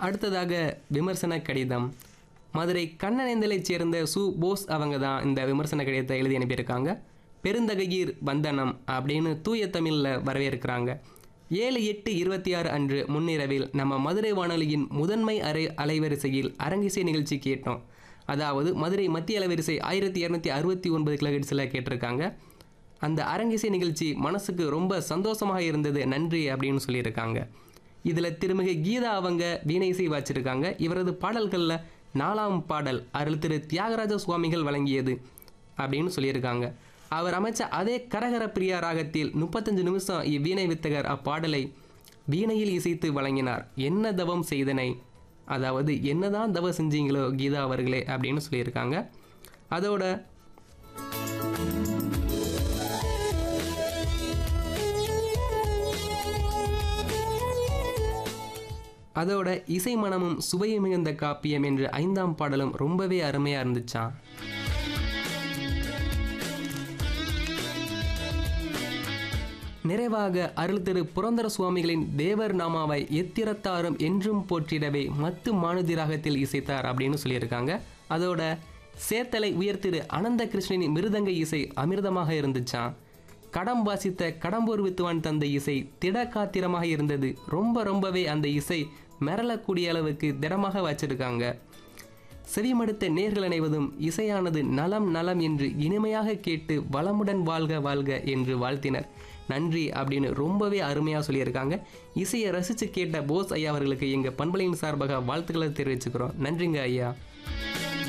அடுத்ததாக விமர்சன கடிதம் மதுரை கண்ணனேந்தலைச் சேர்ந்த சு போஸ் அவங்க தான் இந்த விமர்சன கடிதத்தை எழுதி அனுப்பியிருக்காங்க பெருந்தகையீர் வந்தனம் அப்படின்னு தூய தமிழில் வரவேற்கிறாங்க ஏழு எட்டு இருபத்தி ஆறு அன்று முன்னிரவில் நம்ம மதுரை வானொலியின் முதன்மை அரை அலைவரிசையில் அரங்கிசை நிகழ்ச்சி கேட்டோம் அதாவது மதுரை மத்திய அலைவரிசை ஆயிரத்தி இரநூத்தி அறுபத்தி ஒன்பது கிலோஹெட்ஸில் கேட்டிருக்காங்க அந்த அரங்கிசை நிகழ்ச்சி மனசுக்கு ரொம்ப சந்தோஷமாக இருந்தது நன்றி அப்படின்னு சொல்லியிருக்காங்க இதில் திருமிகு கீதா அவங்க வீணை இசை வாச்சிருக்காங்க இவரது பாடல்களில் நாலாம் பாடல் அருள் திரு தியாகராஜ சுவாமிகள் வழங்கியது அப்படின்னு சொல்லியிருக்காங்க அவர் அமைச்ச அதே கரகர பிரியா ராகத்தில் முப்பத்தஞ்சு நிமிஷம் இவ்வீணை வித்தகர் அப்பாடலை வீணையில் இசைத்து வழங்கினார் என்ன தவம் செய்தனை அதாவது என்னதான் தவம் செஞ்சீங்களோ கீதா அவர்களே அப்படின்னு சொல்லியிருக்காங்க அதோட அதோட இசை மனமும் சுவையும் மிகுந்த காப்பியம் என்று ஐந்தாம் பாடலும் ரொம்பவே அருமையாக இருந்துச்சான் நிறைவாக அருள் திரு புரந்தர சுவாமிகளின் தேவர் நாமாவை எத்திரத்தாரும் என்றும் போற்றிடவே மத்து மானுதி ராகத்தில் இசைத்தார் அப்படின்னு சொல்லியிருக்காங்க அதோட சேர்த்தலை உயர்த்திரு அனந்த கிருஷ்ணனின் மிருதங்க இசை அமிர்தமாக இருந்துச்சான் கடம் வாசித்த கடம்பூர் வித்துவான் தந்த இசை திடகாத்திரமாக இருந்தது ரொம்ப ரொம்பவே அந்த இசை மிரளக்கூடிய அளவுக்கு திடமாக வச்சிருக்காங்க செவிமடுத்த நேர்கள் அனைவதும் இசையானது நலம் நலம் என்று இனிமையாக கேட்டு வளமுடன் வாழ்க வாழ்க என்று வாழ்த்தினர் நன்றி அப்படின்னு ரொம்பவே அருமையாக சொல்லியிருக்காங்க இசையை ரசித்து கேட்ட போஸ் ஐயா அவர்களுக்கு எங்கள் பண்பலையின் சார்பாக வாழ்த்துக்களை தெரிவிச்சுக்கிறோம் நன்றிங்க ஐயா